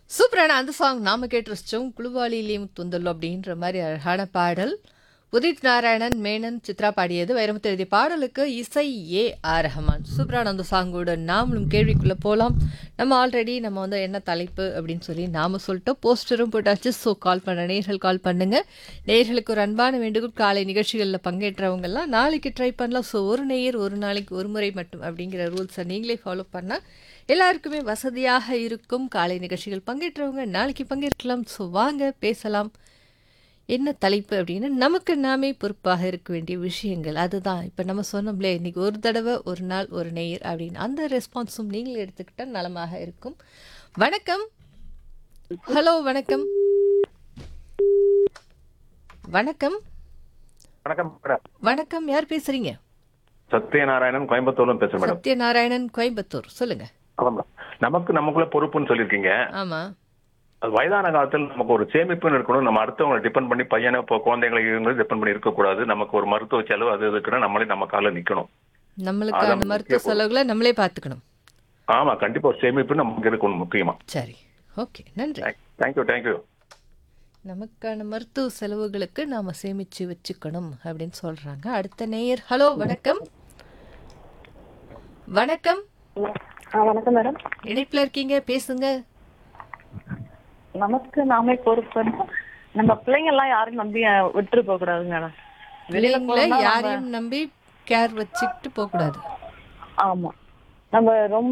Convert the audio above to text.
சூப்பரான அந்த சாங் நாம கேட்டு ரசிச்சோம் குழுவாளியிலேயும் துந்தல் அப்படின்ற மாதிரி அழகான பாடல் உதித் நாராயணன் மேனன் சித்ரா பாடியது வைரமுத்து எழுதிய பாடலுக்கு இசை ஏ ஆர் ரஹ்மான் சூப்பரான அந்த சாங்கோட நாமளும் கேள்விக்குள்ளே போகலாம் நம்ம ஆல்ரெடி நம்ம வந்து என்ன தலைப்பு அப்படின்னு சொல்லி நாம சொல்லிட்டோம் போஸ்டரும் போட்டாச்சு ஸோ கால் பண்ண நேர்கள் கால் பண்ணுங்க நேர்களுக்கு ஒரு அன்பான வேண்டுகோள் காலை நிகழ்ச்சிகளில் பங்கேற்றவங்கெல்லாம் நாளைக்கு ட்ரை பண்ணலாம் ஸோ ஒரு நேயர் ஒரு நாளைக்கு ஒரு முறை மட்டும் அப்படிங்கிற ரூல்ஸை நீங்களே ஃபாலோ பண்ணால் எல்லாருக்குமே வசதியாக இருக்கும் காலை நிகழ்ச்சிகள் பங்கேற்றவங்க நாளைக்கு பங்கேற்கலாம் ஸோ வாங்க பேசலாம் என்ன தலைப்பு அப்படின்னு நமக்கு நாமே பொறுப்பாக இருக்க வேண்டிய விஷயங்கள் அதுதான் இப்போ நம்ம சொன்னோம்லே இன்னைக்கு ஒரு தடவை ஒரு நாள் ஒரு நேயர் அப்படின்னு அந்த ரெஸ்பான்ஸும் நீங்களே எடுத்துக்கிட்டால் நலமாக இருக்கும் வணக்கம் ஹலோ வணக்கம் வணக்கம் வணக்கம் மேடம் வணக்கம் யார் பேசுறீங்க சத்யநாராயணன் கோயம்புத்தூர்ல பேசுறேன் மேடம் சத்யநாராயணன் கோயம்புத்தூர் சொல்லுங்க ஆமா மேடம். நமக்கு நமக்குள்ள பொறுப்புன்னு சொல்லியிருக்கீங்க ஆமா அது வயதான காலத்தில் நமக்கு ஒரு சேமிப்புன்னு இருக்கணும் நம்ம அடுத்தவங்களை டிபெண்ட் பண்ணி பையனை இப்போ குழந்தைங்களை இவங்களும் டிபெண்ட் பண்ணி இருக்கக்கூடாது நமக்கு ஒரு மருத்துவ செலவு அது இதுக்குன்னா நம்மளே நம்ம காலில் நிக்கணும் நம்மளுக்கான அதான் மருத்துவ முக்கிய செலவுகளை நம்மளே பார்த்துக்கணும் ஆமா கண்டிப்பா ஒரு சேமிப்பு நமக்கு இருக்கணும் முக்கியமா சரி ஓகே நன்றி தேங்க்யூ தேங்க்யூ நமக்கான மருத்துவ செலவுகளுக்கு நாம சேமிச்சு வச்சுக்கணும் அப்படின்னு சொல்றாங்க அடுத்த நேயர் ஹலோ வணக்கம் வணக்கம் ஆ வணக்கம் மேடம் இணைப்புல இருக்கீங்க பேசுங்க நமக்கு நாமே பொறுப்புன்னா நம்ம பிள்ளைங்க எல்லாம் யாரும் நம்பி அஹ், விட்டுட்டு போக கூடாது மேடம் வெளியில பிள்ளைங்களை போனா நம்ம- யாரையும் நம்பி கேர் வச்சுக்கிட்டு போக கூடாது ஆமா நம்ம ரொம்ப